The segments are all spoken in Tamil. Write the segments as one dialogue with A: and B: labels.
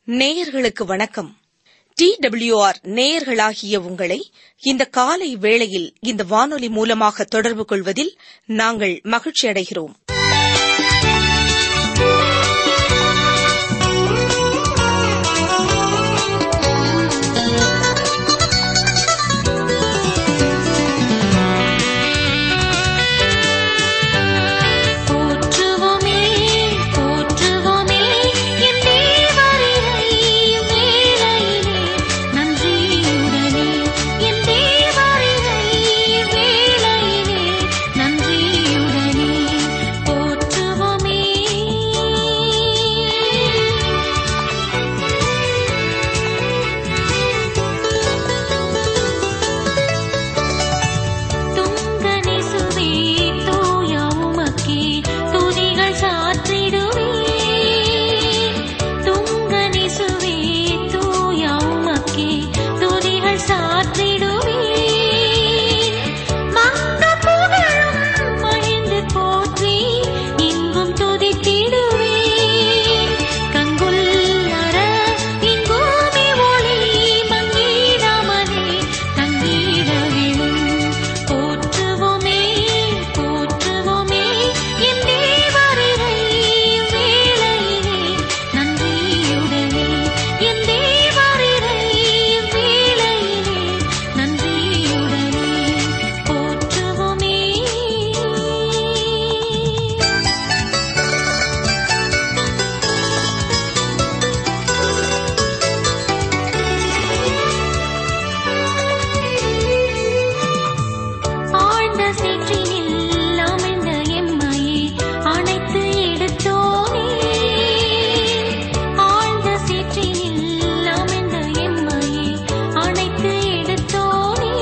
A: நேயர்களுக்கு வணக்கம் டி டபிள்யூஆர் நேயர்களாகிய உங்களை இந்த காலை வேளையில் இந்த வானொலி மூலமாக தொடர்பு கொள்வதில் நாங்கள் மகிழ்ச்சி அடைகிறோம்
B: போற்றுவோமே போற்றுவோமே என் தேவரினை வேளையிலே நன்றியுடனே என் தேவரினை வேளையிலே நன்றியுடனே போற்றுவோமே துங்கனிசுவே தூய உமக்கே துதிகள் சாற்றிடுவே துங்கனிசுவே தூய உமக்கே துதிகள் சாற்றிடுவே மங்க புகழும் மகிழ்ந்து போற்றி இங்கும் துதித்திடுவே கங்குல்லர இங்கூமி ஒளி மங்கிடாமலே தங்கிடவிடும் போற்றுவோமே போற்றுவோமே என் தேவரினை வேளையிலே நன்றியுடனே என் தேவரினை வேளையிலே நன்றியுடனே போற்றுவோமே ஆழ்ந்த சேற்றினில் அமிழ்ந்த எம்மையே அணைத்து எடுத்தோனே ஆழ்ந்த சேற்றினில் அமிழ்ந்த எம்மையே அணைத்து எடுத்தோனே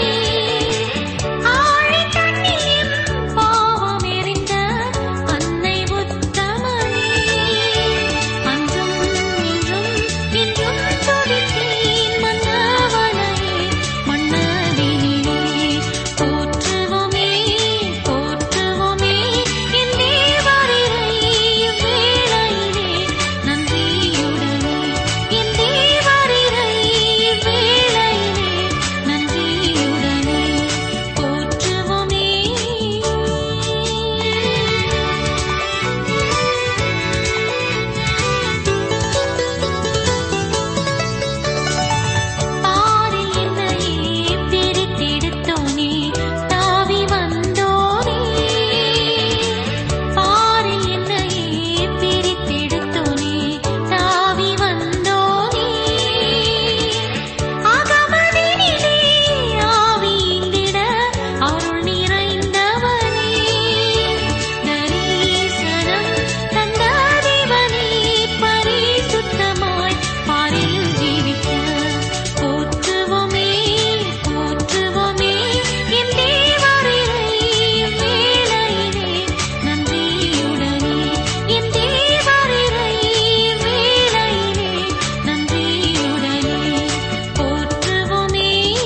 B: ஆழி தண்ணீர் பாவம் எறிந்த அன்னை உத்தமனே அன்றும் இன்றும் என்றும் துதித்தேன் மன்னவனையே மன்னதினிலே போற்றுவோமே போற்றுவோமே என் தேவரினை வேளையிலே நன்றியுடனே என் தேவரினை வேளையிலே நன்றியுடனே போற்றுவோமே பாரில் என்னையே பிரித்தெடுத்தோனே தாவி வந்தோனே பாரில் என்னையே பிரித்தெடுத்தோனே தாவி வந்தோனே அகமதினிலே ஆவி இங்கிட அருள் நிறைந்தவனே தரிசனம் தந்த தேவனே பரிசுத்தமாய் பாரில் ஜீவிக்க போற்றுவோமே போற்றுவோமே என் தேவரினை வேளையிலே நன்றியுடனே என் தேவரினை வேளையிலே நன்றியுடனே போற்றுவோமே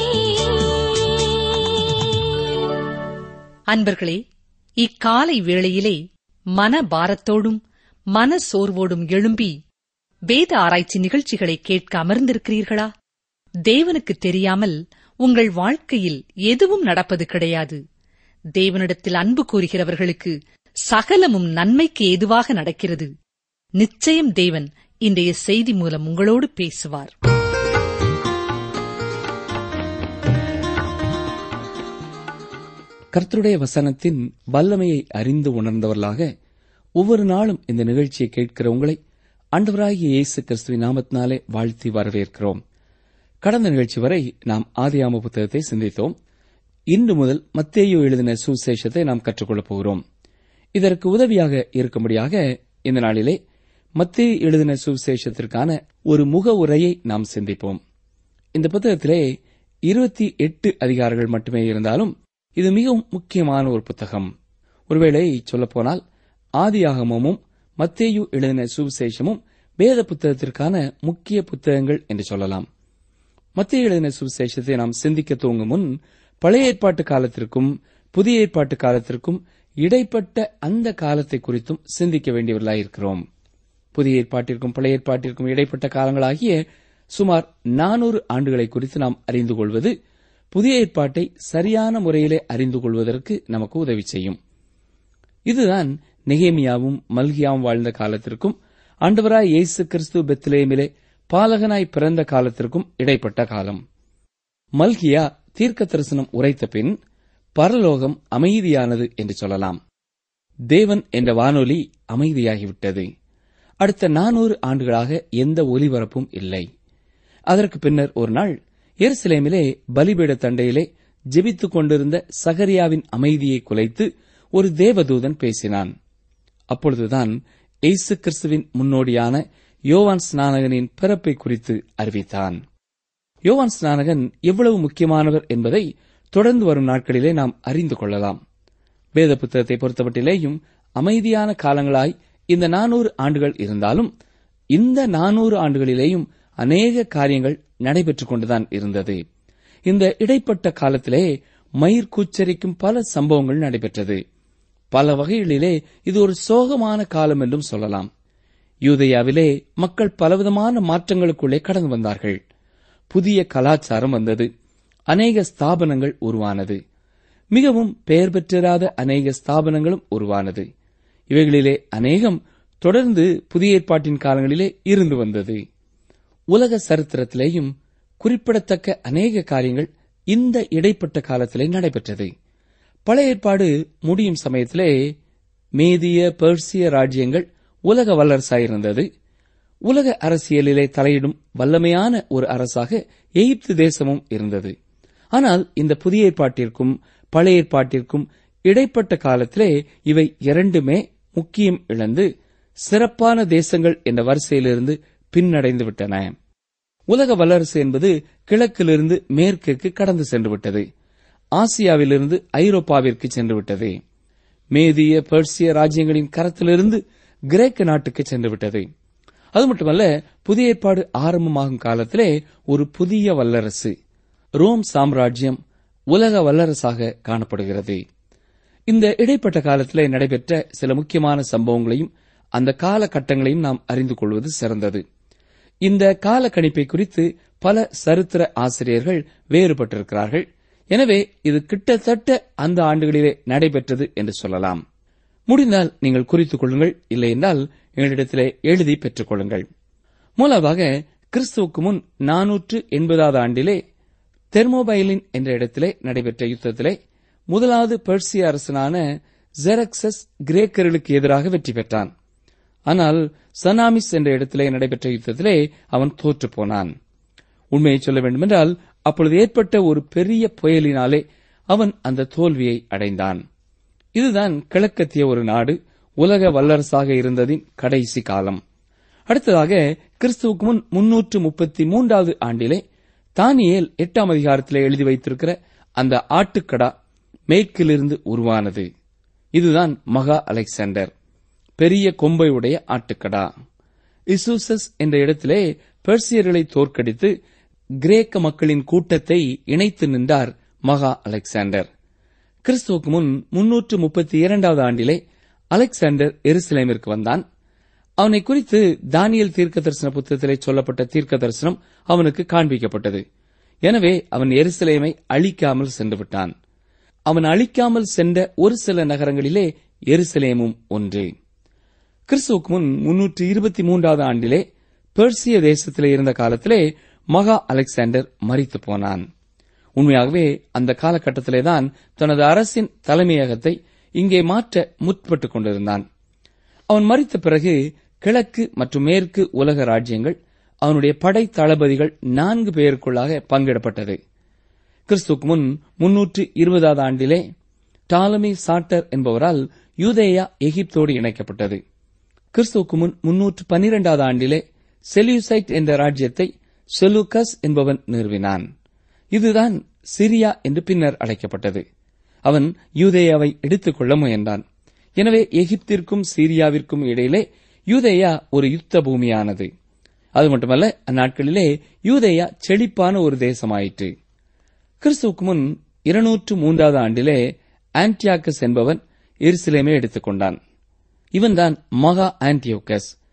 C: அன்பர்களே இக்காலை வேளையிலே மன பாரத்தோடும் மன சோர்வோடும் எழும்பி வேத ஆராய்ச்சி நிகழ்ச்சிகளை கேட்க அமர்ந்திருக்கிறீர்களா தேவனுக்கு தெரியாமல் உங்கள் வாழ்க்கையில் எதுவும் நடப்பது கிடையாது தேவனிடத்தில் அன்பு கூறுகிறவர்களுக்கு சகலமும் நன்மைக்கு ஏதுவாக நடக்கிறது நிச்சயம் தேவன் இன்றைய செய்தி மூலம் உங்களோடு பேசுவார்
D: கர்த்தருடைய வசனத்தின் வல்லமையை அறிந்து உணர்ந்தவர்களாக ஒவ்வொரு நாளும் இந்த நிகழ்ச்சியை கேட்கிற உங்களை ஆண்டவராகிய இயேசு கிறிஸ்துவின் நாமத்தினாலே வாழ்த்தி வரவேற்கிறோம் கடந்த நிகழ்ச்சி வரை நாம் ஆதியாம புத்தகத்தை சிந்தித்தோம் இன்று முதல் மத்தேயு எழுதின சுசேஷத்தை நாம் கற்றுக்கொள்ளப் போகிறோம் இதற்கு உதவியாக இருக்கும்படியாக இந்த நாளிலே மத்தேயு எழுதின சுவிசேஷத்திற்கான ஒரு முக உரையை நாம் சிந்திப்போம் இந்த புத்தகத்திலே இருபத்தி எட்டு அதிகாரங்கள் மட்டுமே இருந்தாலும் இது மிகவும் முக்கியமான ஒரு புத்தகம் ஒருவேளை சொல்லப்போனால் ஆதியாகமமும் மத்தேயு எழுதின சுவிசேஷமும் வேத புத்தகத்திற்கான முக்கிய புத்தகங்கள் என்று சொல்லலாம் மத்திய எழுதின சுவிசேஷத்தை நாம் சிந்திக்க துவங்கும் முன் பழைய ஏற்பாட்டு காலத்திற்கும் புதிய ஏற்பாட்டு காலத்திற்கும் இடைப்பட்ட அந்த காலத்தை குறித்தும் சிந்திக்க வேண்டியவர்களாயிருக்கிறோம் புதிய ஏற்பாட்டிற்கும் பழைய ஏற்பாட்டிற்கும் இடைப்பட்ட காலங்களாகிய சுமார் நானூறு ஆண்டுகளை குறித்து நாம் அறிந்து கொள்வது புதிய ஏற்பாட்டை சரியான முறையிலே அறிந்து கொள்வதற்கு நமக்கு உதவி செய்யும் இதுதான் நெகேமியாவும் மல்கியாவும் வாழ்ந்த காலத்திற்கும் ஆண்டவராய் இயேசு கிறிஸ்து பெத்லேமிலே பாலகனாய் பிறந்த காலத்திற்கும் இடைப்பட்ட காலம் மல்கியா தீர்க்க தரிசனம் உரைத்த பின் பரலோகம் அமைதியானது என்று சொல்லலாம் தேவன் என்ற வானொலி அமைதியாகிவிட்டது அடுத்த நானூறு ஆண்டுகளாக எந்த ஒலிபரப்பும் இல்லை அதற்கு பின்னர் ஒரு நாள் எருசலேமிலே பலிபீட தண்டையிலே ஜெபித்துக் கொண்டிருந்த சகரியாவின் அமைதியை குலைத்து ஒரு தேவதூதன் பேசினான் அப்பொழுதுதான் இயேசு கிறிஸ்துவின் முன்னோடியான யோவான் ஸ்நானகனின் பிறப்பை குறித்து அறிவித்தான் யோவான் ஸ்நானகன் எவ்வளவு முக்கியமானவர் என்பதை தொடர்ந்து வரும் நாட்களிலே நாம் அறிந்து கொள்ளலாம் வேத புத்தகத்தை பொறுத்தமட்டிலேயும் அமைதியான காலங்களாய் இந்த நானூறு ஆண்டுகள் இருந்தாலும் இந்த நானூறு ஆண்டுகளிலேயும் அநேக காரியங்கள் நடைபெற்றுக் கொண்டுதான் இருந்தது இந்த இடைப்பட்ட காலத்திலே மயிர் கூச்சரிக்கும் பல சம்பவங்கள் நடைபெற்றது பல வகைகளிலே இது ஒரு சோகமான காலம் என்றும் சொல்லலாம் யூதேயாவிலே மக்கள் பலவிதமான மாற்றங்களுக்குள்ளே கடந்து வந்தார்கள் புதிய கலாச்சாரம் வந்தது அநேக ஸ்தாபனங்கள் உருவானது மிகவும் பெயர் பெற்றிராத அநேக ஸ்தாபனங்களும் உருவானது இவைகளிலே அநேகம் தொடர்ந்து புதிய ஏற்பாட்டின் காலங்களிலே இருந்து வந்தது உலக சரித்திரத்திலேயும் குறிப்பிடத்தக்க அநேக காரியங்கள் இந்த இடைப்பட்ட காலத்திலே நடைபெற்றது பழைய ஏற்பாடு முடியும் சமயத்திலே மேதிய பெர்சிய ராஜ்யங்கள் உலக வல்லரசாயிருந்தது உலக அரசியலிலே தலையிடும் வல்லமையான ஒரு அரசாக எகிப்து தேசமும் இருந்தது ஆனால் இந்த புதிய ஏற்பாட்டிற்கும் பழைய ஏற்பாட்டிற்கும் இடைப்பட்ட காலத்திலே இவை இரண்டுமே முக்கியம் இழந்து சிறப்பான தேசங்கள் என்ற வரிசையிலிருந்து பின்னடைந்து விட்டன உலக வல்லரசு என்பது கிழக்கிலிருந்து மேற்கிற்கு கடந்து சென்று விட்டது ஆசியாவிலிருந்து ஐரோப்பாவிற்கு சென்று விட்டது மேதிய பெர்சிய ராஜ்யங்களின் கரத்திலிருந்து கிரேக்க நாட்டுக்கு சென்று விட்டது அது மட்டுமல்ல புதிய ஏற்பாடு ஆரம்பமாகும் காலத்திலே ஒரு புதிய வல்லரசு ரோம் சாம்ராஜ்யம் உலக வல்லரசாக காணப்படுகிறது இந்த இடைப்பட்ட காலத்திலே நடைபெற்ற சில முக்கியமான சம்பவங்களையும் அந்த காலகட்டங்களையும் நாம் அறிந்து கொள்வது சிறந்தது இந்த கால கணிப்பை குறித்து பல சரித்திர ஆசிரியர்கள் வேறுபட்டிருக்கிறார்கள் எனவே இது கிட்டத்தட்ட அந்த ஆண்டுகளிலே நடைபெற்றது என்று சொல்லலாம் முடிந்தால் நீங்கள் குறித்துக் கொள்ளுங்கள் இல்லையென்றால் எங்களிடத்திலே எழுதி பெற்றுக் கொள்ளுங்கள் மூலமாக கிறிஸ்துவுக்கு முன் நானூற்று எண்பதாவது ஆண்டிலே தெர்மோபைலின் என்ற இடத்திலே நடைபெற்ற யுத்தத்திலே முதலாவது பெர்சிய அரசனான ஜெரக்சஸ் கிரேக்கர்களுக்கு எதிராக வெற்றி பெற்றான் ஆனால் சனாமிஸ் என்ற இடத்திலே நடைபெற்ற யுத்தத்திலே அவன் தோற்றுப் போனான் உண்மையை சொல்ல வேண்டுமென்றால் அப்பொழுது ஏற்பட்ட ஒரு பெரிய புயலினாலே அவன் அந்த தோல்வியை அடைந்தான் இதுதான் கிழக்கத்திய ஒரு நாடு உலக வல்லரசாக இருந்ததின் கடைசி காலம் அடுத்ததாக கிறிஸ்துவுக்கு முன் முன்னூற்று முப்பத்தி மூன்றாவது ஆண்டிலே தானியேல் எட்டாம் அதிகாரத்திலே எழுதி வைத்திருக்கிற அந்த ஆட்டுக்கடா மேற்கிலிருந்து உருவானது இதுதான் மகா அலெக்சாண்டர் பெரிய கொம்பை உடைய ஆட்டுக்கடா இசூசஸ் என்ற இடத்திலே பெர்சியர்களை தோற்கடித்து கிரேக்க மக்களின் கூட்டத்தை இணைத்து நின்றார் மகா அலெக்சாண்டர் கிறிஸ்துவுக்கு முன் முன்னூற்று முப்பத்தி இரண்டாவது ஆண்டிலே அலெக்சாண்டர் எருசலேமிற்கு வந்தான் அவனை குறித்து தானியல் தீர்க்க தரிசன புத்தகத்திலே சொல்லப்பட்ட தீர்க்க தரிசனம் அவனுக்கு காண்பிக்கப்பட்டது எனவே அவன் எருசலேமை அழிக்காமல் சென்று விட்டான் அவன் அழிக்காமல் சென்ற ஒரு சில நகரங்களிலே எருசலேமும் ஒன்று கிறிஸ்துவுக்கு முன் முன்னூற்று இருபத்தி மூன்றாவது ஆண்டிலே பெர்சிய தேசத்திலே இருந்த காலத்திலே மகா அலெக்சாண்டர் மரித்து போனான் உண்மையாகவே அந்த காலகட்டத்திலேதான் தனது அரசின் தலைமையகத்தை இங்கே மாற்ற முற்பட்டுக் கொண்டிருந்தான் அவன் மரித்த பிறகு கிழக்கு மற்றும் மேற்கு உலக ராஜ்யங்கள் அவனுடைய படை தளபதிகள் நான்கு பேருக்குள்ளாக பங்கிடப்பட்டது கிறிஸ்துக்கு முன் முன்னூற்று இருபதாவது ஆண்டிலே டாலமி சாட்டர் என்பவரால் யூதேயா எகிப்தோடு இணைக்கப்பட்டது கிறிஸ்துவுக்கு முன் முன்னூற்று பன்னிரெண்டாவது ஆண்டிலே செலியூசைட் என்ற ராஜ்யத்தை செலூகஸ் என்பவன் நிறுவினான் இதுதான் சிரியா என்று பின்னர் அழைக்கப்பட்டது அவன் யூதேயாவை எடுத்துக் கொள்ள முயன்றான் எனவே எகிப்திற்கும் சீரியாவிற்கும் இடையிலே யூதேயா ஒரு யுத்த பூமியானது அது மட்டுமல்ல அந்நாட்களிலே யூதேயா செழிப்பான ஒரு தேசமாயிற்று கிறிஸ்துவுக்கு முன் இருநூற்று மூன்றாவது ஆண்டிலே ஆன்டியாக்கஸ் என்பவன் எருசலேமை எடுத்துக் கொண்டான் இவன்தான் மகா ஆன்டியோக்கஸ்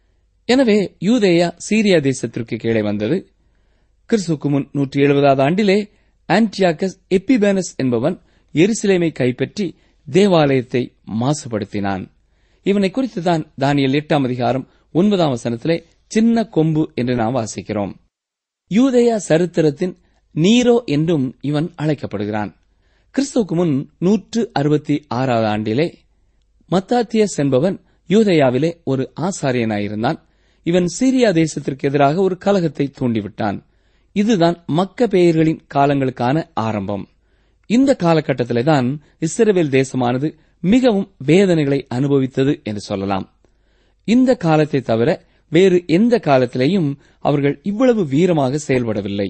D: எனவே யூதேயா சீரியா தேசத்திற்கு கீழே வந்தது கிறிஸ்துக்கு முன் நூற்றி எழுபதாவது ஆண்டிலே ஆன்டியாக்கஸ் எப்பிபேனஸ் என்பவன் எருசலேமை கைப்பற்றி தேவாலயத்தை மாசுபடுத்தினான் இவனை குறித்துதான் தானியல் எட்டாம் அதிகாரம் ஒன்பதாம் வசனத்திலே சின்ன கொம்பு என்று நாம் வாசிக்கிறோம் யூதேயா சரித்திரத்தின் நீரோ என்றும் இவன் அழைக்கப்படுகிறான் கிறிஸ்துவுக்கு முன் நூற்று அறுபத்தி ஆறாவது ஆண்டிலே மத்தாத்தியஸ் என்பவன் யூதேயாவிலே ஒரு ஆசாரியனாயிருந்தான் இவன் சீரியா தேசத்திற்கு எதிராக ஒரு கலகத்தை தூண்டிவிட்டான் இதுதான் மக்க பெயர்களின் காலங்களுக்கான ஆரம்பம் இந்த காலகட்டத்திலே தான் இஸ்ரவேல் தேசமானது மிகவும் வேதனைகளை அனுபவித்தது என்று சொல்லலாம் இந்த காலத்தை தவிர வேறு எந்த காலத்திலேயும் அவர்கள் இவ்வளவு வீரமாக செயல்படவில்லை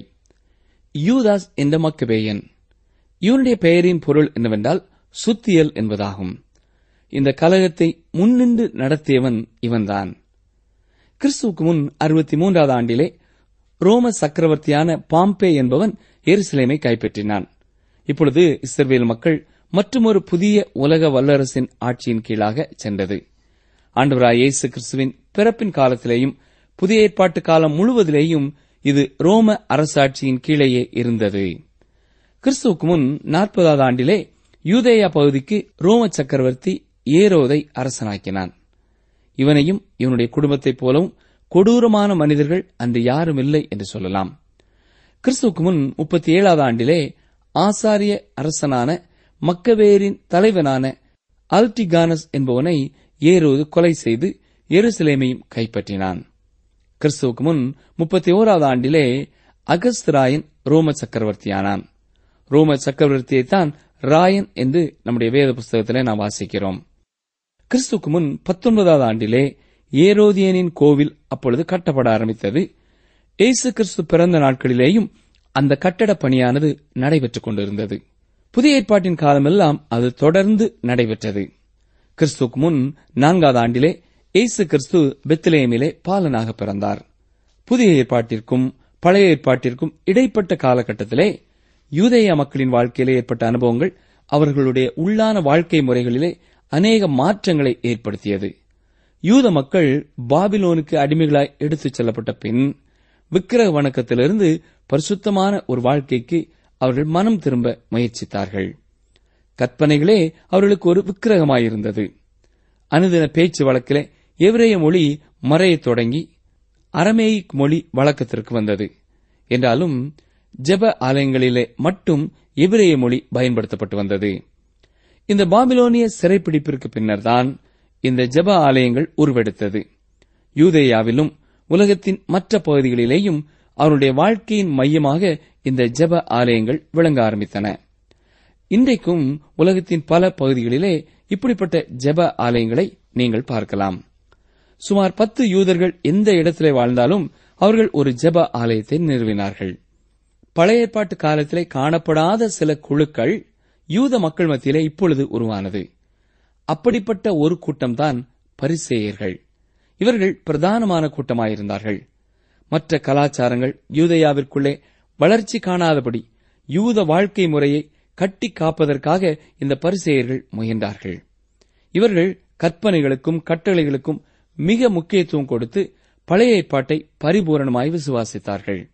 D: யூதாஸ் என்ற மக்கபேயன் இவனுடைய பெயரின் பொருள் என்னவென்றால் சுத்தியல் என்பதாகும் இந்த கலகத்தை முன்னின்று நடத்தியவன் இவன்தான் கிறிஸ்துவுக்கு முன் அறுபத்தி மூன்றாவது ஆண்டிலே ரோம சக்கரவர்த்தியான பாம்பே என்பவன் எருசலேமை கைப்பற்றினான் இப்பொழுது இஸ்ரவேல் மக்கள் மற்றுமொரு புதிய உலக வல்லரசின் ஆட்சியின் கீழாக சென்றது ஆண்டவராய் இயேசு கிறிஸ்துவின் பிறப்பின் காலத்திலேயும் புதிய ஏற்பாட்டு காலம் முழுவதிலேயும் இது ரோம அரசாட்சியின் கீழேயே இருந்தது கிறிஸ்துவுக்கு முன் நாற்பதாவது ஆண்டிலே யூதேயா பகுதிக்கு ரோம சக்கரவர்த்தி ஏரோதை அரசனாக்கினான் இவனையும் இவனுடைய குடும்பத்தைப் போலவும் கொடூரமான மனிதர்கள் அன்று யாரும் இல்லை என்று சொல்லலாம் கிறிஸ்துவுக்கு முன் முப்பத்தி ஏழாவது ஆண்டிலே ஆசாரிய அரசனான மக்கவேரின் தலைவனான அல்டிகானஸ் என்பவனை ஏரோது கொலை செய்து எருசலேமையும் கைப்பற்றினான் கிறிஸ்துவுக்கு முன் முப்பத்தி ஓராவது ஆண்டிலே அகஸ்தராயன் ரோம சக்கரவர்த்தியானான் ரோம சக்கரவர்த்தியைத்தான் ராயன் என்று நம்முடைய வேத புஸ்தகத்திலே நாம் வாசிக்கிறோம் கிறிஸ்துக்கு முன் பத்தொன்பதாவது ஆண்டிலே ஏரோதியனின் கோவில் அப்பொழுது கட்டப்பட ஆரம்பித்தது இயேசு கிறிஸ்து பிறந்த நாட்களிலேயும் அந்த கட்டடப் பணியானது நடைபெற்றுக் கொண்டிருந்தது புதிய ஏற்பாட்டின் காலமெல்லாம் அது தொடர்ந்து நடைபெற்றது கிறிஸ்துக்கு முன் நான்காவது ஆண்டிலே இயேசு கிறிஸ்து பெத்லேயமிலே பாலனாக பிறந்தார் புதிய ஏற்பாட்டிற்கும் பழைய ஏற்பாட்டிற்கும் இடைப்பட்ட காலகட்டத்திலே யூதேய மக்களின் வாழ்க்கையிலே ஏற்பட்ட அனுபவங்கள் அவர்களுடைய உள்ளான வாழ்க்கை முறைகளிலே அநேக மாற்றங்களை ஏற்படுத்தியது யூத மக்கள் பாபிலோனுக்கு அடிமைகளாய் எடுத்துச் செல்லப்பட்ட பின் விக்கிரக வணக்கத்திலிருந்து பரிசுத்தமான ஒரு வாழ்க்கைக்கு அவர்கள் மனம் திரும்ப முயற்சித்தார்கள் கற்பனைகளே அவர்களுக்கு ஒரு விக்கிரகமாயிருந்தது அனுதின பேச்சு வழக்கிலே எவ்ரேய மொழி மறையத் தொடங்கி அரமேயிக் மொழி வழக்கத்திற்கு வந்தது என்றாலும் ஜெப ஆலயங்களிலே மட்டும் எபிரேய மொழி பயன்படுத்தப்பட்டு வந்தது இந்த பாபிலோனிய சிறைப்பிடிப்பிற்கு பின்னர்தான் இந்த ஜெப ஆலயங்கள் உருவெடுத்தது யூதேயாவிலும் உலகத்தின் மற்ற பகுதிகளிலேயும் அவருடைய வாழ்க்கையின் மையமாக இந்த ஜெப ஆலயங்கள் விளங்க ஆரம்பித்தன இன்றைக்கும் உலகத்தின் பல பகுதிகளிலே இப்படிப்பட்ட ஜெப ஆலயங்களை நீங்கள் பார்க்கலாம் சுமார் பத்து யூதர்கள் எந்த இடத்திலே வாழ்ந்தாலும் அவர்கள் ஒரு ஜெப ஆலயத்தை நிறுவினார்கள் பழைய ஏற்பாட்டு காலத்திலே காணப்படாத சில குழுக்கள் யூத மக்கள் மத்தியிலே இப்பொழுது உருவானது அப்படிப்பட்ட ஒரு கூட்டம்தான் பரிசேயர்கள் இவர்கள் பிரதானமான கூட்டமாயிருந்தார்கள் மற்ற கலாச்சாரங்கள் யூதயாவிற்குள்ளே வளர்ச்சி காணாதபடி யூத வாழ்க்கை முறையை கட்டி காப்பதற்காக இந்த பரிசேயர்கள் முயன்றார்கள் இவர்கள் கற்பனைகளுக்கும் கட்டளைகளுக்கும் மிக முக்கியத்துவம் கொடுத்து பழைய ஏற்பாட்டை பரிபூரணமாய் விசுவாசித்தார்கள்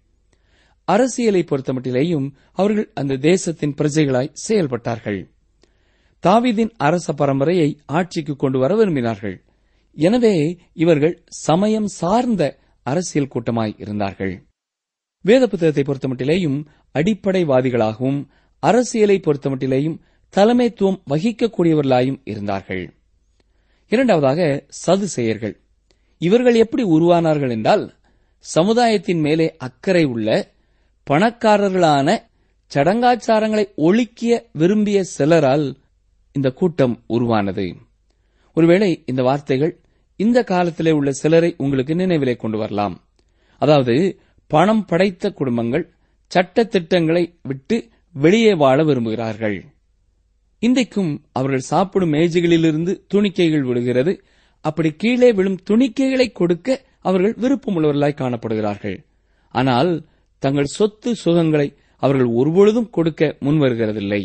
D: அரசியலை பொறுத்தமட்டிலேயும் அவர்கள் அந்த தேசத்தின் பிரஜைகளாய் செயல்பட்டார்கள் தாவீதின் அரச பரம்பரையை ஆட்சிக்கு கொண்டு வர விரும்பினார்கள் எனவே இவர்கள் சமயம் சார்ந்த அரசியல் கூட்டமாய் இருந்தார்கள் வேத புத்தகத்தை பொறுத்தமட்டிலேயும் அடிப்படைவாதிகளாகவும் அரசியலை பொறுத்தமட்டிலேயும் தலைமைத்துவம் வகிக்கக்கூடியவர்களாயும் இருந்தார்கள் இரண்டாவதாக சதுசெயர்கள் இவர்கள் எப்படி உருவானார்கள் என்றால் சமுதாயத்தின் மேலே அக்கறை உள்ள பணக்காரர்களான சடங்காச்சாரங்களை ஒழிக்கிய விரும்பிய சிலரால் இந்த கூட்டம் உருவானது ஒருவேளை இந்த வார்த்தைகள் இந்த காலத்திலே உள்ள சிலரை உங்களுக்கு நினைவிலே கொண்டு வரலாம் அதாவது பணம் படைத்த குடும்பங்கள் சட்ட திட்டங்களை விட்டு வெளியே வாழ விரும்புகிறார்கள் இன்றைக்கும் அவர்கள் சாப்பிடும் மேஜைகளிலிருந்து துணிக்கைகள் விழுகிறது அப்படி கீழே விழும் துணிக்கைகளை கொடுக்க அவர்கள் விருப்பமுள்ளவர்களாய் காணப்படுகிறார்கள் ஆனால் தங்கள் சொத்து சுகங்களை அவர்கள் ஒருபொழுதும் கொடுக்க முன்வருகிறதில்லை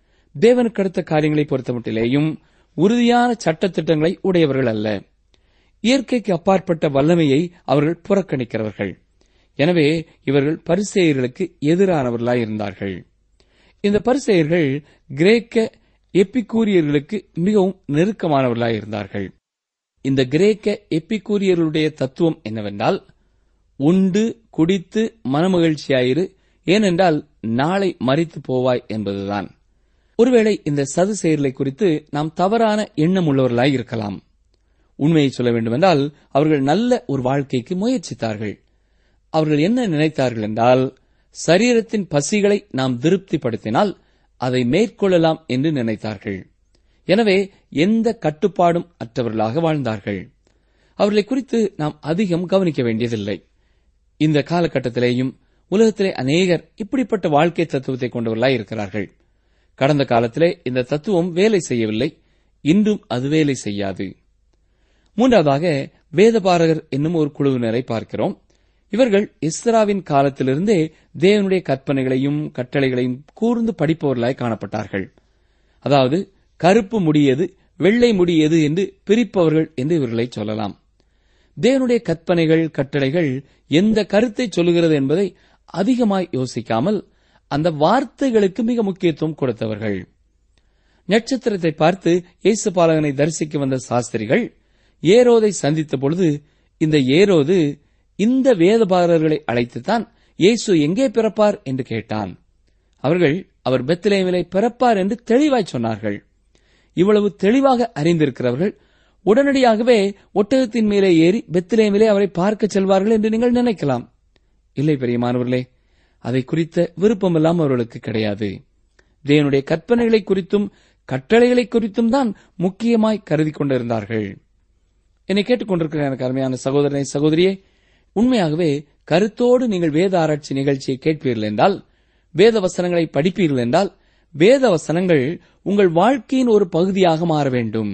D: தேவனுக்கு அடுத்த காரியங்களை பொறுத்தமட்டிலேயும் உறுதியான சட்டத்திட்டங்களை உடையவர்கள் அல்ல இயற்கைக்கு அப்பாற்பட்ட வல்லமையை அவர்கள் புறக்கணிக்கிறவர்கள் எனவே இவர்கள் பரிசேயர்களுக்கு எதிரானவர்களாய் இருந்தார்கள் இந்த பரிசேயர்கள் கிரேக்க எப்பிக்கூரியர்களுக்கு மிகவும் நெருக்கமானவர்களாய் இருந்தார்கள் இந்த கிரேக்க எப்பிக்கூரியர்களுடைய தத்துவம் என்னவென்றால் உண்டு குடித்து மனமகிழ்ச்சியாயிரு ஏனென்றால் நாளை மறித்து போவாய் என்பதுதான் ஒருவேளை இந்த சதுசெயர்களை குறித்து நாம் தவறான எண்ணம் உள்ளவர்களாய் இருக்கலாம் உண்மையை சொல்ல வேண்டுமென்றால் அவர்கள் நல்ல ஒரு வாழ்க்கைக்கு முயற்சித்தார்கள் அவர்கள் என்ன நினைத்தார்கள் என்றால் சரீரத்தின் பசிகளை நாம் திருப்திப்படுத்தினால் அதை மேற்கொள்ளலாம் என்று நினைத்தார்கள் எனவே எந்த கட்டுப்பாடும் அற்றவர்களாக வாழ்ந்தார்கள் அவர்களை குறித்து நாம் அதிகம் கவனிக்க வேண்டியதில்லை இந்த காலகட்டத்திலேயும் உலகத்திலே அநேகர் இப்படிப்பட்ட வாழ்க்கை தத்துவத்தை கொண்டவர்களாய் இருக்கிறார்கள் கடந்த காலத்திலே இந்த தத்துவம் வேலை செய்யவில்லை இன்றும் அது வேலை செய்யாது மூன்றாவதாக வேதபாரகர் என்னும் ஒரு குழுவினரை பார்க்கிறோம் இவர்கள் இஸ்ராவின் காலத்திலிருந்தே தேவனுடைய கற்பனைகளையும் கட்டளைகளையும் கூர்ந்து படிப்பவர்களாய் காணப்பட்டார்கள் அதாவது கருப்பு முடியது வெள்ளை முடியது என்று பிரிப்பவர்கள் என்று இவர்களை சொல்லலாம் தேவனுடைய கற்பனைகள் கட்டளைகள் எந்த கருத்தை சொல்லுகிறது என்பதை அதிகமாய் யோசிக்காமல் அந்த வார்த்தைகளுக்கு மிக முக்கியத்துவம் கொடுத்தவர்கள் நட்சத்திரத்தை பார்த்து இயேசு பாலகனை தரிசிக்க வந்த சாஸ்திரிகள் ஏரோதை சந்தித்த பொழுது இந்த ஏரோது இந்த வேதபாரர்களை அழைத்துத்தான் இயேசு எங்கே பிறப்பார் என்று கேட்டான் அவர்கள் அவர் பெத்லேமிலே பிறப்பார் என்று தெளிவாய் சொன்னார்கள் இவ்வளவு தெளிவாக அறிந்திருக்கிறவர்கள் உடனடியாகவே ஒட்டகத்தின் மேலே ஏறி பெத்லேமிலே அவரை பார்க்க செல்வார்கள் என்று நீங்கள் நினைக்கலாம் இல்லை பெரியமானவர்களே அதை குறித்த விருப்பமெல்லாம் அவர்களுக்கு கிடையாது தேவனுடைய கற்பனைகளை குறித்தும் கட்டளைகளை குறித்தும் தான் முக்கியமாய் கருதி கொண்டிருந்தார்கள் என்னை கேட்டுக்கொண்டிருக்கிற எனக்கு அருமையான சகோதரனை சகோதரியே உண்மையாகவே கருத்தோடு நீங்கள் வேத ஆராய்ச்சி நிகழ்ச்சியை கேட்பீர்கள் என்றால் வேத வசனங்களை படிப்பீர்கள் என்றால் வேத வசனங்கள் உங்கள் வாழ்க்கையின் ஒரு பகுதியாக மாற வேண்டும்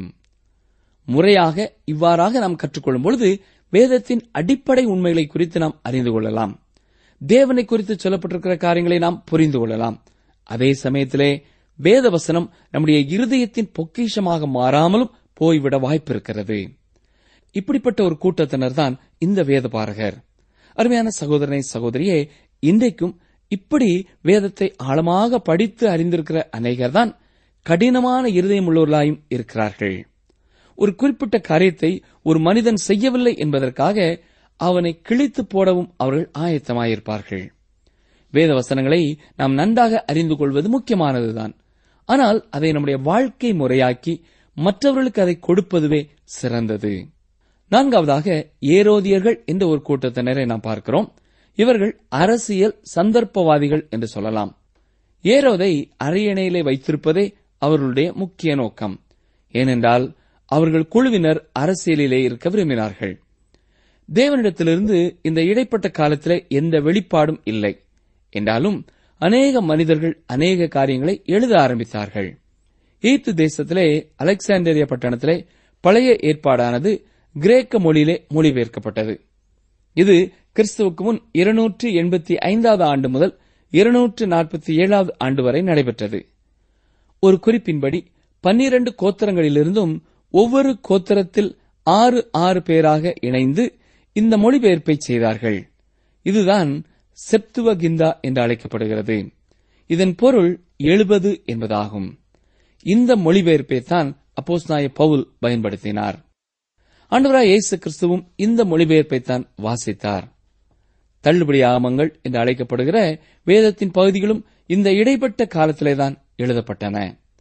D: முறையாக இவ்வாறாக நாம் கற்றுக்கொள்ளும் பொழுது வேதத்தின் அடிப்படை உண்மைகளை குறித்து நாம் அறிந்து கொள்ளலாம் தேவனை குறித்து சொல்லப்பட்டிருக்கிற காரியங்களை நாம் புரிந்து கொள்ளலாம் அதே சமயத்திலே வேத வசனம் நம்முடைய இருதயத்தின் பொக்கிஷமாக மாறாமலும் போய்விட வாய்ப்பிருக்கிறது இப்படிப்பட்ட ஒரு கூட்டத்தினர் தான் இந்த வேதபாரகர் அருமையான சகோதரனை சகோதரியே இன்றைக்கும் இப்படி வேதத்தை ஆழமாக படித்து அறிந்திருக்கிற அநேகர் தான் கடினமான இருதயம் உள்ளவர்களாயும் இருக்கிறார்கள் ஒரு குறிப்பிட்ட காரியத்தை ஒரு மனிதன் செய்யவில்லை என்பதற்காக அவனை கிழித்து போடவும் அவர்கள் ஆயத்தமாயிருப்பார்கள் வேத வசனங்களை நாம் நன்றாக அறிந்து கொள்வது முக்கியமானதுதான் ஆனால் அதை நம்முடைய வாழ்க்கை முறையாக்கி மற்றவர்களுக்கு அதை கொடுப்பதுவே சிறந்தது நான்காவதாக ஏரோதியர்கள் என்ற ஒரு கூட்டத்தினரை நாம் பார்க்கிறோம் இவர்கள் அரசியல் சந்தர்ப்பவாதிகள் என்று சொல்லலாம் ஏரோதை அரியணையிலே வைத்திருப்பதே அவர்களுடைய முக்கிய நோக்கம் ஏனென்றால் அவர்கள் குழுவினர் அரசியலிலே இருக்க விரும்பினார்கள் தேவனிடத்திலிருந்து இந்த இடைப்பட்ட காலத்திலே எந்த வெளிப்பாடும் இல்லை என்றாலும் அநேக மனிதர்கள் அநேக காரியங்களை எழுத ஆரம்பித்தார்கள் ஈத்து தேசத்திலே அலெக்சாண்டரியா பட்டணத்திலே பழைய ஏற்பாடானது கிரேக்க மொழியிலே மொழிபெயர்க்கப்பட்டது இது கிறிஸ்துவுக்கு முன் இருநூற்று எண்பத்தி ஐந்தாவது ஆண்டு முதல் இருநூற்று நாற்பத்தி ஏழாவது ஆண்டு வரை நடைபெற்றது ஒரு குறிப்பின்படி பன்னிரண்டு கோத்திரங்களிலிருந்தும் ஒவ்வொரு கோத்திரத்தில் ஆறு ஆறு பேராக இணைந்து இந்த மொழிபெயர்ப்பை செய்தார்கள் இதுதான் செப்துவகிந்தா என்று அழைக்கப்படுகிறது இதன் பொருள் எழுபது என்பதாகும் இந்த மொழிபெயர்ப்பை தான் அப்போஸ்நாய பவுல் பயன்படுத்தினார் ஆண்டவராய் இயேசு கிறிஸ்துவும் இந்த மொழிபெயர்ப்பைத்தான் வாசித்தார் தள்ளுபடி ஆகமங்கள் என்று அழைக்கப்படுகிற வேதத்தின் பகுதிகளும் இந்த இடைப்பட்ட காலத்திலேதான் எழுதப்பட்டன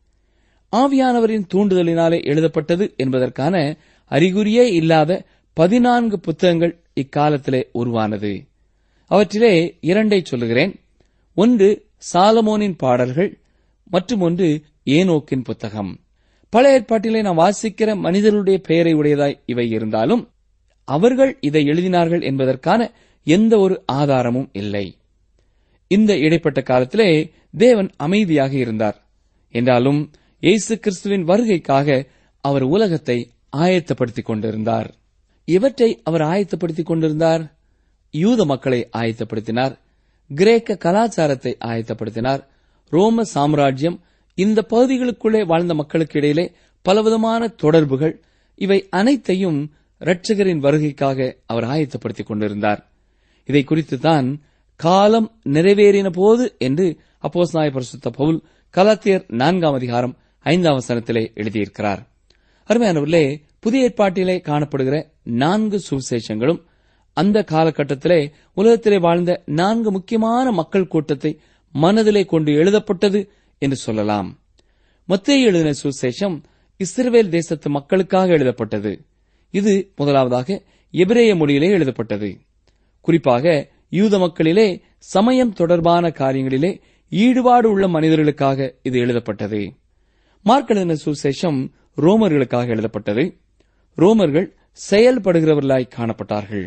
D: ஆவியானவரின் தூண்டுதலினாலே எழுதப்பட்டது என்பதற்கான அறிகுறியே இல்லாத பதினான்கு புத்தகங்கள் இக்காலத்திலே உருவானது அவற்றிலே இரண்டை சொல்லுகிறேன் ஒன்று சாலமோனின் பாடல்கள் மற்றும் ஒன்று ஏனோக்கின் புத்தகம் பழைய ஏற்பாட்டிலே நாம் வாசிக்கிற மனிதர்களுடைய பெயரை உடையதாய் இவை இருந்தாலும் அவர்கள் இதை எழுதினார்கள் என்பதற்கான எந்த ஒரு ஆதாரமும் இல்லை இந்த இடைப்பட்ட காலத்திலே தேவன் அமைதியாக இருந்தார் என்றாலும் இயேசு கிறிஸ்துவின் வருகைக்காக அவர் உலகத்தை ஆயத்தப்படுத்திக் கொண்டிருந்தார் இவற்றை அவர் ஆயத்தப்படுத்திக் கொண்டிருந்தார் யூத மக்களை ஆயத்தப்படுத்தினார் கிரேக்க கலாச்சாரத்தை ஆயத்தப்படுத்தினார் ரோம சாம்ராஜ்யம் இந்த பகுதிகளுக்குள்ளே வாழ்ந்த மக்களுக்கு இடையிலே பலவிதமான தொடர்புகள் இவை அனைத்தையும் இரட்சகரின் வருகைக்காக அவர் ஆயத்தப்படுத்திக் கொண்டிருந்தார் இதை குறித்து தான் காலம் நிறைவேறின போது என்று அப்போஸ் நாய பரிசுத்த பவுல் கலாத்தியர் நான்காம் அதிகாரம் ஐந்தாம் வசனத்திலே எழுதியிருக்கிறார் அருமையானவர்களே புதிய ஏற்பாட்டிலே காணப்படுகிற நான்கு சுவிசேஷங்களும் அந்த காலகட்டத்திலே உலகத்திலே வாழ்ந்த நான்கு முக்கியமான மக்கள் கூட்டத்தை மனதிலே கொண்டு எழுதப்பட்டது என்று சொல்லலாம் மத்திய எழுதின சுவிசேஷம் இஸ்ரவேல் தேசத்து மக்களுக்காக எழுதப்பட்டது இது முதலாவதாக எபிரேய மொழியிலே எழுதப்பட்டது குறிப்பாக யூத மக்களிலே சமயம் தொடர்பான காரியங்களிலே ஈடுபாடு உள்ள மனிதர்களுக்காக இது எழுதப்பட்டது மார்க் எழுதின சுவிசேஷம் ரோமர்களுக்காக எழுதப்பட்டது ரோமர்கள் செயல்படுகிறவர்களாய் காணப்பட்டார்கள்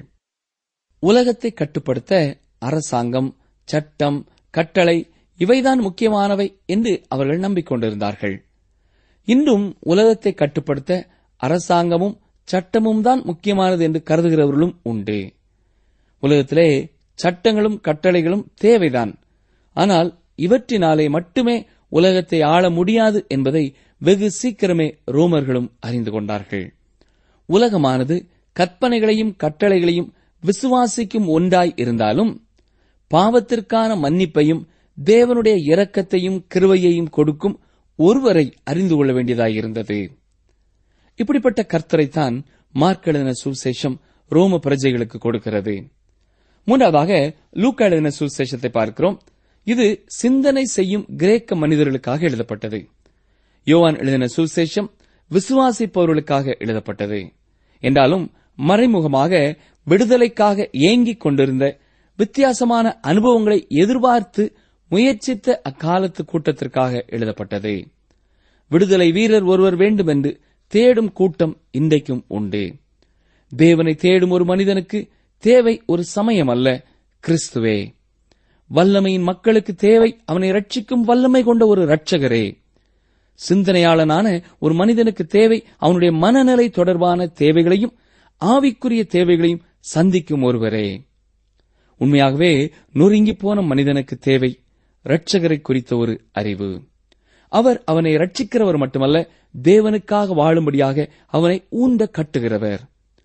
D: உலகத்தை கட்டுப்படுத்த அரசாங்கம் சட்டம் கட்டளை இவைதான் முக்கியமானவை என்று அவர்கள் நம்பிக்கொண்டிருந்தார்கள் இன்றும் உலகத்தை கட்டுப்படுத்த அரசாங்கமும் சட்டமும் தான் முக்கியமானது என்று கருதுகிறவர்களும் உண்டு உலகத்திலே சட்டங்களும் கட்டளைகளும் தேவைதான் ஆனால் இவற்றினாலே மட்டுமே உலகத்தை ஆள முடியாது என்பதை வெகு சீக்கிரமே ரோமர்களும் அறிந்து கொண்டார்கள் உலகமானது கற்பனைகளையும் கட்டளைகளையும் விசுவாசிக்கும் ஒன்றாய் இருந்தாலும் பாவத்திற்கான மன்னிப்பையும் தேவனுடைய இரக்கத்தையும் கிருவையையும் கொடுக்கும் ஒருவரை அறிந்து கொள்ள வேண்டியதாயிருந்தது இப்படிப்பட்ட கர்த்தரைத்தான் மார்க் எழுதின சுவிசேஷம் ரோம பிரஜைகளுக்கு கொடுக்கிறது மூன்றாவதாக லூக்கா எழுதின சுவிசேஷத்தை பார்க்கிறோம் இது சிந்தனை செய்யும் கிரேக்க மனிதர்களுக்காக எழுதப்பட்டது யோவான் எழுதின சுவிசேஷம் விசுவாசிப்பவர்களுக்காக எழுதப்பட்டது என்றாலும் மறைமுகமாக விடுதலைக்காக ஏங்கிக் கொண்டிருந்த வித்தியாசமான அனுபவங்களை எதிர்பார்த்து முயற்சித்த அக்காலத்து கூட்டத்திற்காக எழுதப்பட்டது விடுதலை வீரர் ஒருவர் வேண்டும் என்று தேடும் கூட்டம் இன்றைக்கும் உண்டு தேவனை தேடும் ஒரு மனிதனுக்கு தேவை ஒரு சமயம் அல்ல கிறிஸ்துவே வல்லமையின் மக்களுக்கு தேவை அவனை ரட்சிக்கும் வல்லமை கொண்ட ஒரு இரட்சகரே சிந்தனையாளனான ஒரு மனிதனுக்கு தேவை அவனுடைய மனநிலை தொடர்பான தேவைகளையும் ஆவிக்குரிய தேவைகளையும் சந்திக்கும் ஒருவரே உண்மையாகவே நொறுங்கி போன மனிதனுக்கு தேவை இரட்சகரை குறித்த ஒரு அறிவு அவர் அவனை ரட்சிக்கிறவர் மட்டுமல்ல தேவனுக்காக வாழும்படியாக அவனை ஊண்ட கட்டுகிறவர்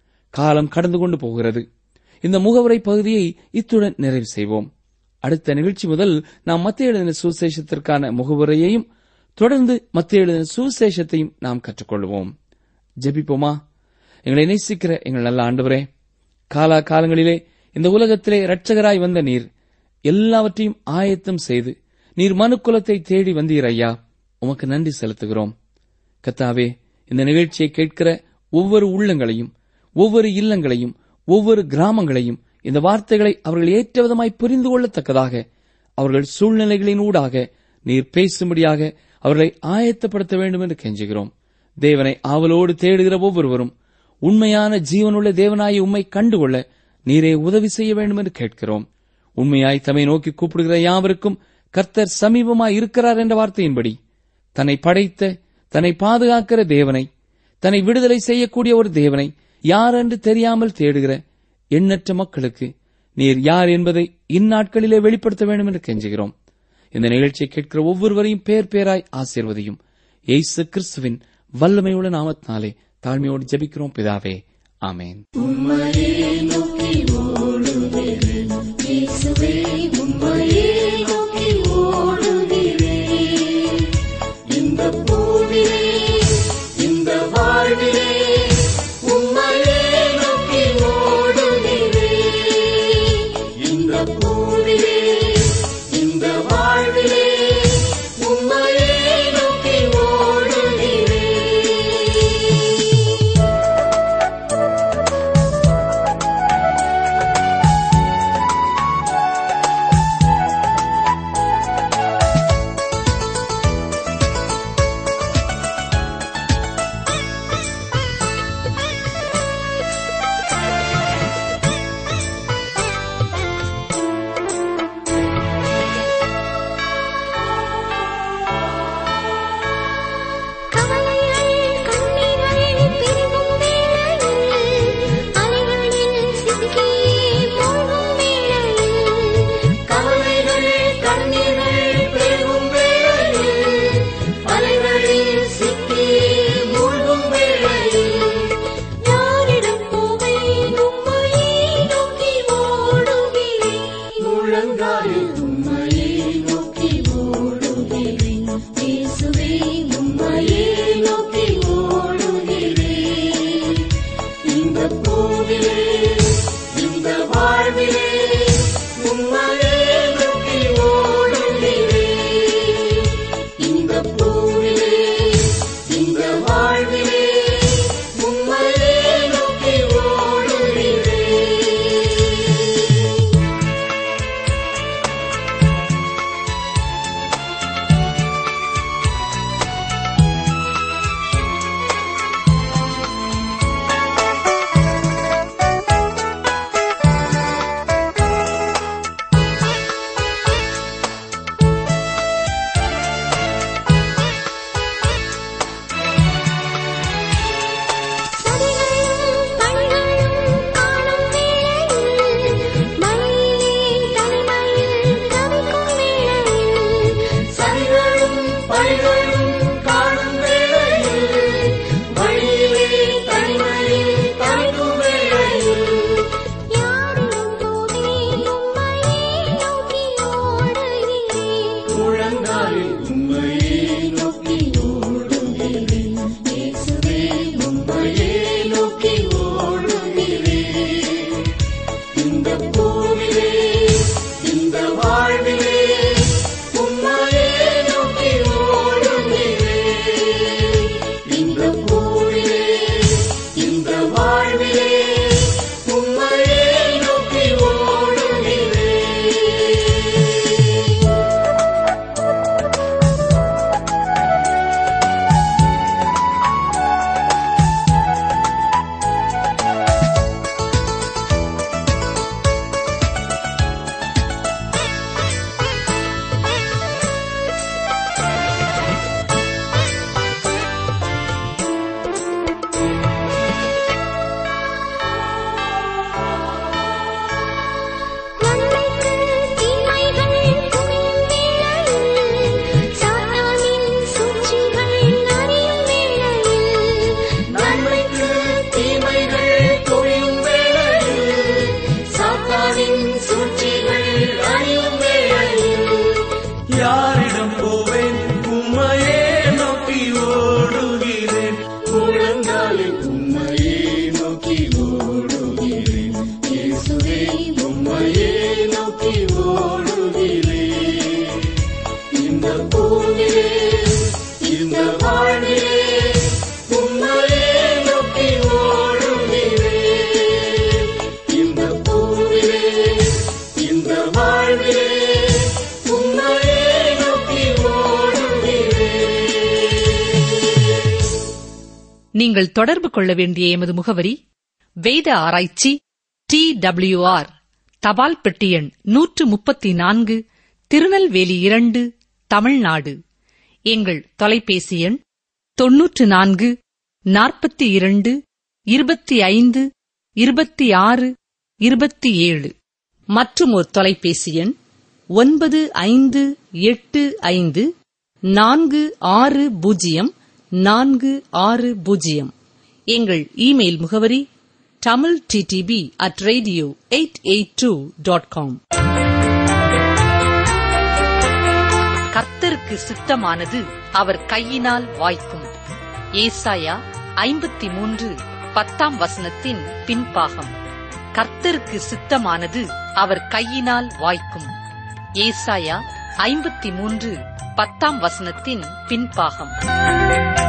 D: காலம் கடந்து கொண்டு போகிறது இந்த முகவரை பகுதியை இத்துடன் நிறைவு செய்வோம் அடுத்த நிகழ்ச்சி முதல் நாம் மத்திய எழுதின சுவிசேஷத்திற்கான முகவுரையையும் தொடர்ந்து மத்திய எழுதின சுவிசேஷத்தையும் நாம் கற்றுக்கொள்வோம் ஜெபிப்போமா எங்களை நேசிக்கிற எங்கள் நல்ல ஆண்டவரே காலா காலங்களிலே இந்த உலகத்திலே இரட்சகராய் வந்த நீர் எல்லாவற்றையும் ஆயத்தம் செய்து நீர் மனுக்குலத்தை தேடி வந்தீர் ஐயா உமக்கு நன்றி செலுத்துகிறோம் கத்தாவே இந்த நிகழ்ச்சியை கேட்கிற ஒவ்வொரு உள்ளங்களையும் ஒவ்வொரு இல்லங்களையும் ஒவ்வொரு கிராமங்களையும் இந்த வார்த்தைகளை அவர்கள் ஏற்ற விதமாய் புரிந்து கொள்ளத்தக்கதாக அவர்கள் சூழ்நிலைகளின் ஊடாக நீர் பேசும்படியாக அவர்களை ஆயத்தப்படுத்த வேண்டும் என்று கெஞ்சுகிறோம் தேவனை ஆவலோடு தேடுகிற ஒவ்வொருவரும் உண்மையான ஜீவனுள்ள தேவனாய் உம்மை கண்டுகொள்ள நீரே உதவி செய்ய வேண்டும் என்று கேட்கிறோம் உண்மையாய் தம்மை நோக்கி கூப்பிடுகிற யாவருக்கும் கர்த்தர் சமீபமாய் இருக்கிறார் என்ற வார்த்தையின்படி தன்னை படைத்த தன்னை பாதுகாக்கிற தேவனை தன்னை விடுதலை செய்யக்கூடிய ஒரு தேவனை யார் என்று தெரியாமல் தேடுகிற எண்ணற்ற மக்களுக்கு நீர் யார் என்பதை இந்நாட்களிலே வெளிப்படுத்த வேண்டும் என்று கெஞ்சுகிறோம் இந்த நிகழ்ச்சியை கேட்கிற ஒவ்வொருவரையும் பேர் பேராய் ஆசீர்வதியும் இயேசு கிறிஸ்துவின் வல்லமையுள்ள நாமத்தினாலே தாழ்மையோடு ஜெபிக்கிறோம் பிதாவே ஆமேன்
B: இயேசுவே உம்மையே நோக்கி ஓடுகிறேன் இந்த பூவிலே இந்த வாழ்விலே உம்மையே நோக்கி ஓடுகிறேன் இந்த பூவிலே இந்த வாழ்விலே உம்மையே நோக்கி ஓடுகிறேன் முழங்காலில் உம்மையே நோக்கி ஓடுகிறேன் இயேசுவே உம்மையே நோக்கி ஓடுகிறேன் இந்த பூவிலே இந்த வாழ்விலே உம்மையே நோக்கி ஓடுகிறேன் இந்த பூவிலே இந்த வாழ்விலே உம்மையே நோக்கி ஓடுகிறேன்
E: சரிகளும் பணிகளும் காணும் வேளையில் மழையிலே தனிமையில் தவிக்கும் வேளையில்
B: சரிகளும் பழிகளும் காணும் வேளையில் வழியிலே தனிமையில் தவிக்கும் வேளையில்
E: யாரிடம் போதே உம்மையே நோக்கி ஓடுகிறேன்
B: முழங்காலில் உம்மையே நோக்கி ஓடுகிறேன் இயேசுவே உம்மையே நோக்கி ஓடுகிறேன் இந்த பூவிலே இந்த வாழ்விலே உம்மையே நோக்கி ஓடுகிறேன் இந்த பூவிலே இந்த வாழ்விலே உம்மையே நோக்கி ஓடுகிறேன்
E: நன்மைக்கு தீமைகள் குவியும் வேளையில் சாத்தானின் சூழ்ச்சிகள் அறியும் வேளையில்
B: நன்மைக்கு தீமைகள் தொழியும் வேளையில் சாத்தானின் சூழ்ச்சிகள் அழியும் வேளையில்
F: யாரிடம் போவேன் உம்மையே நோக்கி ஓடுகிறேன்
B: முழங்காலில் உம்மையே நோக்கி ஓடுகிறேன் இயேசுவே உம்மையே நோக்கி ஓடுகிறேன் இந்த பூவிலே இந்த வாழ்விலே உம்மையே நோக்கி ஓடுகிறேன் இந்த பூவிலே இந்த வாழ்விலே உம்மையே நோக்கி ஓடுகிறேன்
C: நீங்கள் தொடர்பு கொள்ள வேண்டிய எமது முகவரி வேத ஆராய்ச்சி டி ஆர் தபால் பெட்டி எண் நூற்று முப்பத்தி நான்கு திருநெல்வேலி இரண்டு தமிழ்நாடு எங்கள் தொலைபேசி எண் தொன்னூற்று நான்கு நாற்பத்தி இரண்டு இருபத்தி ஐந்து இருபத்தி ஆறு இருபத்தி ஏழு மற்றும் ஒரு தொலைபேசி எண் ஒன்பது ஐந்து எட்டு ஐந்து நான்கு ஆறு பூஜ்ஜியம் நான்கு ஆறு பூஜ்ஜியம் எங்கள் இமெயில் முகவரி Tamil DTP at radio eight eight two dot com கர்த்தருக்கு சித்தமானது அவர் கையினால் வாய்க்கும் ஏசாயா ஐம்பத்தி மூன்று பத்தாம் வசனத்தின் பின்பாகம் கர்த்தருக்கு சித்தமானது அவர் கையினால் வாய்க்கும் ஏசாயா ஐம்பத்தி மூன்று பத்தாம் வசனத்தின் பின்பாகம்